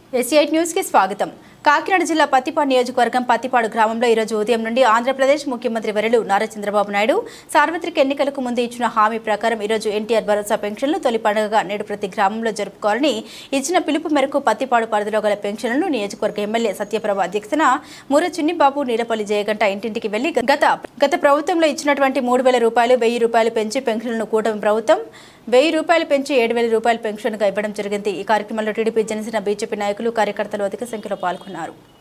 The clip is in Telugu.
ఎస్ఐట్ న్యూస్ కి స్వాగతం కాకినాడ జిల్లా పత్తిపాడు నియోజకవర్గం పత్తిపాడు గ్రామంలో ఈరోజు ఉదయం నుండి ఆంధ్రప్రదేశ్ ముఖ్యమంత్రి వర్యులు నారా చంద్రబాబు నాయుడు సార్వత్రిక ఎన్నికలకు ముందు ఇచ్చిన హామీ ప్రకారం ఈరోజు ఎన్టీఆర్ భరోసా పెన్షన్లు తొలి పండుగగా నేడు ప్రతి గ్రామంలో జరుపుకోవాలని ఇచ్చిన పిలుపు మేరకు పత్తిపాడు పరిధిలో గల పెన్షన్లను నియోజకవర్గ ఎమ్మెల్యే సత్యప్రభ అధ్యక్షతన మూర చిన్నిబాబు నీలపల్లి జయగంట ఇంటింటికి వెళ్లి గత గత ప్రభుత్వంలో ఇచ్చినటువంటి మూడు వేల రూపాయలు వెయ్యి రూపాయలు పెంచి పెన్షన్లను కూటమి ప్రభుత్వం వెయ్యి రూపాయలు పెంచి ఏడు వేల రూపాయలు పెన్షన్గా ఇవ్వడం జరిగింది ఈ కార్యక్రమంలో టీడీపీ జనసేన బీజేపీ నాయకులు కార్యకర్తలు అధిక సంఖ్యలో పాల్గొన్నారు